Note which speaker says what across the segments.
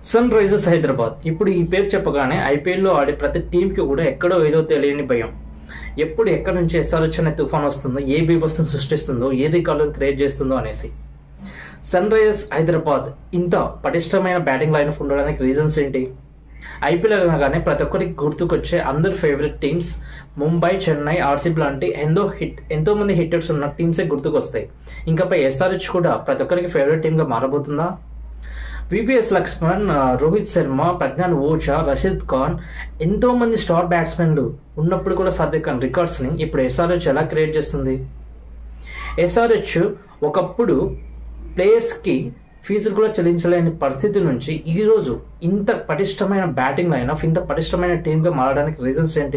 Speaker 1: sun sunrisers Hyderabad ఇప్పుడు ఈ పేరు చెప్పగానే ఐపీఎల్లో ఆడే ప్రతి టీంకి కూడా ఎక్కడో ఏదో తెలియని భయం ఎప్పుడు ఎక్కడి నుంచి ఎస్ఆర్హెచ్ అనే తుఫాన్ వస్తుందో ఏ బీభత్సం సృష్టిస్తుందో ఏ రికార్డులను క్రియేట్ చేస్తుందో అనేసి సన్ రైజర్స్ హైదరాబాద్ ఇంత పటిష్టమైన బ్యాటింగ్ లైన్ ఉండడానికి రీజన్స్ ఏంటి ఐపీఎల్ అనగానే ప్రతి ఒక్కరికి గుర్తుకొచ్చే అందరు favourite teams Mumbai Chennai RCB లాంటి ఎంతో హిట్ ఎంతో మంది హిట్టర్స్ ఉన్న టీమ్సే గుర్తుకొస్తాయి ఇంకపై ఎస్ఆర్హెచ్ కూడా ప్రతి ఒక్కరికి ఫేవరెట్ టీమ్గా మారబోతుందా విపిఎస్ లక్ష్మణ్ ఆ, రోహిత్ శర్మ ప్రజ్ఞాన్ ఓచా రషీద్ ఖాన్ ఎంతో మంది స్టార్ బ్యాట్స్మెన్లు ఉన్నప్పుడు కూడా సాధ్య కాని రికార్డ్స్ ని ఇప్పుడు ఎస్ఆర్హెచ్ ఎలా క్రియేట్ చేస్తుంది ఎస్ఆర్హెచ్ ఒకప్పుడు ప్లేయర్స్ కి ఫీజులు కూడా చెల్లించలేని పరిస్థితి నుంచి ఈ రోజు ఇంత పటిష్టమైన బ్యాటింగ్ లైన్ ఆఫ్ ఇంత పటిష్టమైన టీమ్ గా మారడానికి రీజన్స్ ఏంటి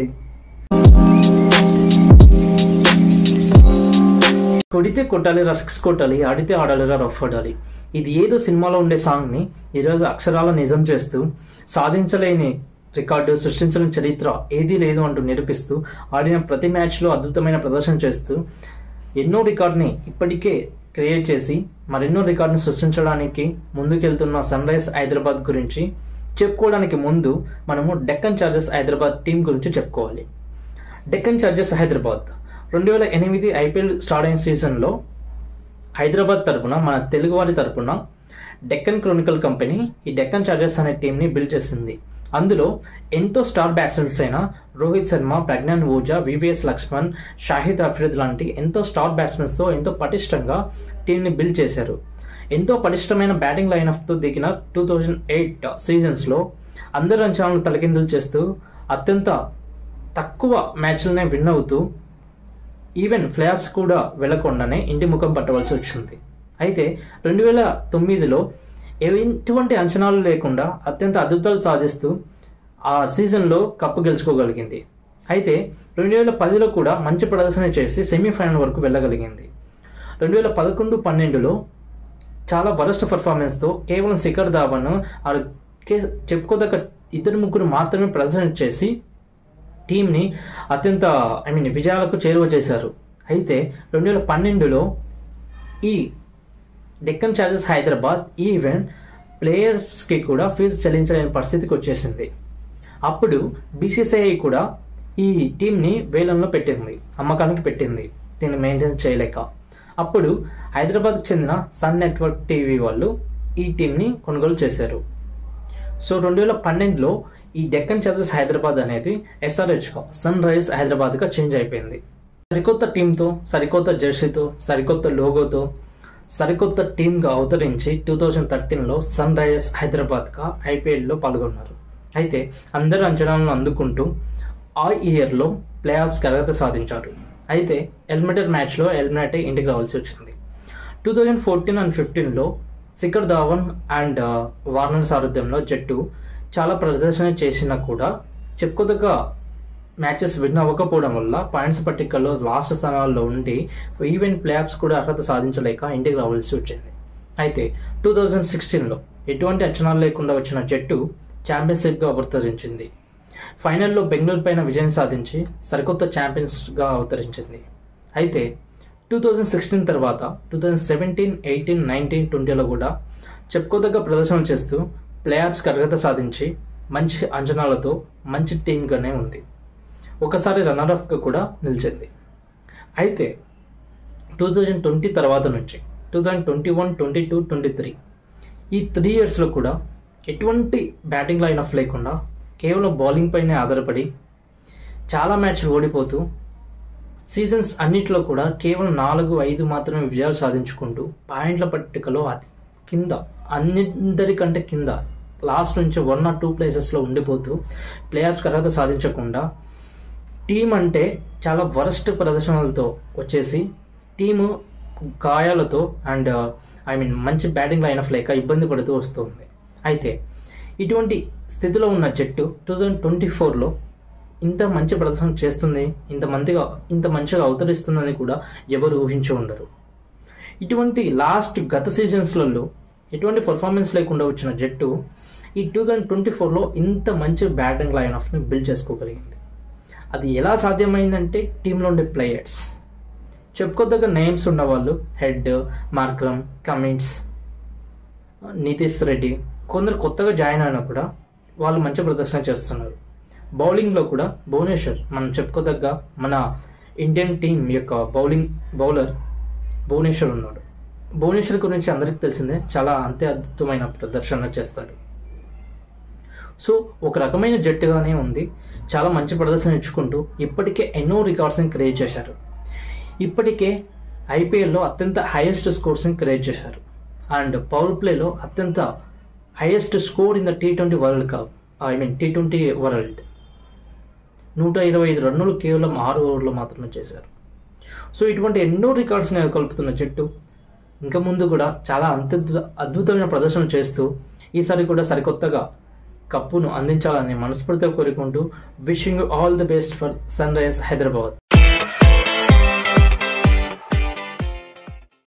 Speaker 1: కొడితే కొట్టాలి రస్క్స్ కొట్టాలి ఆడితే ఆడాలిరా రఫ్ ఆడాలి ఇది ఏదో సినిమాలో ఉండే సాంగ్ ని ఈరోజు అక్షరాల నిజం చేస్తూ సాధించలేని రికార్డు సృష్టించలేని చరిత్ర ఏదీ లేదు అంటూ నిరూపిస్తూ ఆడిన ప్రతి మ్యాచ్ లో అద్భుతమైన ప్రదర్శన చేస్తూ ఎన్నో రికార్డుని ఇప్పటికే క్రియేట్ చేసి మరెన్నో రికార్డును సృష్టించడానికి ముందుకెళ్తున్న సన్ రైజ్ హైదరాబాద్ గురించి చెప్పుకోవడానికి ముందు మనము డెక్కన్ చార్జెస్ హైదరాబాద్ టీం గురించి చెప్పుకోవాలి డెక్కన్ చార్జెస్ హైదరాబాద్ రెండు వేల ఎనిమిది ఐపీఎల్ స్టార్ట్ అయిన సీజన్లో హైదరాబాద్ తరపున మన తెలుగువారి తరపున డెక్కన్ క్రోనికల్ కంపెనీ ఈ డెక్కన్ చార్జెస్ అనే టీంని బిల్డ్ చేసింది అందులో ఎంతో స్టార్ బ్యాట్స్మెన్స్ అయిన రోహిత్ శర్మ ప్రజ్ఞాన్ ఓజా వివిఎస్ లక్ష్మణ్ షాహిద్ అఫ్రీద్ లాంటి ఎంతో స్టార్ బ్యాట్స్మెన్స్తో ఎంతో పటిష్టంగా టీంని బిల్డ్ చేశారు ఎంతో పటిష్టమైన బ్యాటింగ్ లైనప్తో దిగిన టూ థౌజండ్ ఎయిట్ సీజన్స్లో అందరి అంచనాలను తలకిందులు చేస్తూ అత్యంత తక్కువ మ్యాచ్లనే విన్ అవుతూ ఈవెన్ ప్లేఆఫ్స్ కూడా వెళ్లకుండానే ఇంటి ముఖం పట్టవలసి వచ్చింది అయితే రెండు వేల తొమ్మిదిలో ఎటువంటి అంచనాలు లేకుండా అత్యంత అద్భుతాలు సాధిస్తూ ఆ సీజన్లో కప్పు గెలుచుకోగలిగింది అయితే రెండు వేల పదిలో కూడా మంచి ప్రదర్శన చేసి సెమీఫైనల్ వరకు వెళ్ళగలిగింది రెండు వేల పదకొండు పన్నెండులో చాలా వరస్ట్ పర్ఫార్మెన్స్తో కేవలం శిఖర్ ధావన్ ఆ కే- చెప్పుకోదగ్గ ఇద్దరు ముగ్గురు మాత్రమే ప్రదర్శన చేసి టీంని అత్యంత ఐ మీన్ విజయాలకు చేరువ చేశారు అయితే రెండు వేల పన్నెండులో ఈ డెక్కన్ చార్జెస్ హైదరాబాద్ ఈ ఈవెంట్ ప్లేయర్స్కి కూడా ఫీజు చెల్లించలేని పరిస్థితికి వచ్చేసింది అప్పుడు బీసీసీఐ కూడా ఈ టీంని వేలంలో పెట్టింది అమ్మకానికి పెట్టింది దీన్ని మెయింటైన్ చేయలేక అప్పుడు హైదరాబాద్కు చెందిన సన్ నెట్వర్క్ టీవీ వాళ్ళు ఈ టీంని కొనుగోలు చేశారు సో రెండు వేల పన్నెండులో ఈ డెక్కన్ చార్జెస్ హైదరాబాద్ అనేది ఎస్ఆర్హెచ్ సన్ రైజ్ హైదరాబాద్ గా చేంజ్ అయిపోయింది సరికొత్త టీంతో సరికొత్త జెర్సీతో సరికొత్త లోగోతో సరికొత్త టీమ్ గా అవతరించి టూ థౌజండ్ థర్టీన్లో సన్ రైజర్స్ హైదరాబాద్ గా ఐపీఎల్ లో పాల్గొన్నారు అయితే అందరు అంచనాలను అందుకుంటూ ఆ ఇయర్ లో ప్లే ఆఫ్స్ అర్హత సాధించారు అయితే ఎలిమినేటర్ మ్యాచ్ లో ఎలిమినేట్ అయి ఇంటికి రావాల్సి వచ్చింది టూ థౌజండ్ ఫోర్టీన్ అండ్ ఫిఫ్టీన్లో శిఖర్ ధావన్ అండ్ వార్నర్ సారథ్యంలో జట్టు చాలా ప్రదర్శన చేసినా కూడా చెప్పుకోదగ్గ మ్యాచెస్ విన్ అవ్వకపోవడం వల్ల పాయింట్స్ పట్టికల్లో లాస్ట్ స్థానాల్లో ఉండి ఈవెంట్ ప్లేఆఫ్స్ కూడా అర్హత సాధించలేక ఇంటికి రావాల్సి వచ్చింది అయితే టూ థౌజండ్ సిక్స్టీన్లో ఎటువంటి అంచనాలు లేకుండా వచ్చిన జట్టు ఛాంపియన్షిప్గా అవతరించింది ఫైనల్లో బెంగళూరు పైన విజయం సాధించి సరికొత్త ఛాంపియన్స్గా అవతరించింది అయితే టూ థౌజండ్ సిక్స్టీన్ తర్వాత two thousand seventeen eighteen nineteen ట్వంటీలో కూడా చెప్పుకోదగ్గ ప్రదర్శనలు చేస్తూ ప్లేఆఫ్స్కి అర్హత సాధించి మంచి అంచనాలతో మంచి టీమ్గానే ఉంది ఒకసారి రన్నర్అప్గా కూడా నిలిచింది అయితే టూ థౌజండ్ ట్వంటీ తర్వాత నుంచి two thousand twenty one twenty two twenty three ఈ త్రీ ఇయర్స్లో కూడా ఎటువంటి బ్యాటింగ్ లైన్ ఆఫ్ లేకుండా కేవలం బౌలింగ్ పైనే ఆధారపడి చాలా మ్యాచ్లు ఓడిపోతూ సీజన్స్ అన్నిట్లో కూడా కేవలం నాలుగు ఐదు మాత్రమే విజయాలు సాధించుకుంటూ పాయింట్ల పట్టికలో అతి కింద అందరికంటే కింద లాస్ట్ నుంచి వన్ ఆర్ టూ ప్లేసెస్లో ఉండిపోతూ ప్లేఆఫ్స్ అర్హత సాధించకుండా టీం అంటే చాలా వరస్ట్ ప్రదర్శనలతో వచ్చేసి టీము గాయాలతో అండ్ ఐ మీన్ మంచి బ్యాటింగ్ లైన్ ఆఫ్ లేక ఇబ్బంది పడుతూ వస్తుంది అయితే ఇటువంటి స్థితిలో ఉన్న జట్టు టూ థౌజండ్ ట్వంటీ ఫోర్లో ఇంత మంచి ప్రదర్శన చేస్తుంది ఇంత మంచిగా ఇంత మంచిగా అవతరిస్తుందని కూడా ఎవరు ఊహించి ఉండరు ఇటువంటి లాస్ట్ గత సీజన్స్లలో ఎటువంటి పర్ఫార్మెన్స్ లేకుండా వచ్చిన జట్టు ఈ టూ థౌజండ్ ట్వంటీ ఫోర్లో ఇంత మంచి బ్యాటింగ్ లైన్ ఆఫ్ని బిల్డ్ చేసుకోగలిగింది అది ఎలా సాధ్యమైందంటే టీంలో ఉండే ప్లేయర్స్ చెప్పుకోదగ్గ నేమ్స్ ఉన్నవాళ్ళు Head Markram Cummins Nitish Reddy కొందరు కొత్తగా జాయిన్ అయినా కూడా వాళ్ళు మంచి ప్రదర్శన చేస్తున్నారు బౌలింగ్లో కూడా భువనేశ్వర్ మనం చెప్పుకోదగ్గ మన ఇండియన్ టీం యొక్క బౌలింగ్ బౌలర్ భువనేశ్వర్ ఉన్నాడు భువనేశ్వర్ గురించి అందరికీ తెలిసిందే చాలా అంతే అద్భుతమైన ప్రదర్శన చేస్తాడు సో ఒక రకమైన జట్టుగానే ఉంది చాలా మంచి ప్రదర్శన ఇచ్చుకుంటూ ఇప్పటికే ఎన్నో రికార్డ్స్ని క్రియేట్ చేశారు ఇప్పటికే ఐపీఎల్లో అత్యంత హైయెస్ట్ స్కోర్స్ని క్రియేట్ చేశారు అండ్ పవర్ ప్లేలో అత్యంత highest score in the T twenty world cup I mean T twenty world నూట ఇరవై ఐదు రన్నులు కేవలం ఆరు ఓవర్లో మాత్రమే చేశారు సో ఇటువంటి ఎన్నో రికార్డ్స్ని కలుపుతున్న జట్టు ఇంకా ముందు కూడా చాలా అంత్య అద్భుతమైన ప్రదర్శన చేస్తూ ఈసారి కూడా సరికొత్తగా కప్పును అందించాలని మనస్ఫూర్తిగా కోరుకుంటూ wishing all the best for sunrise Hyderabad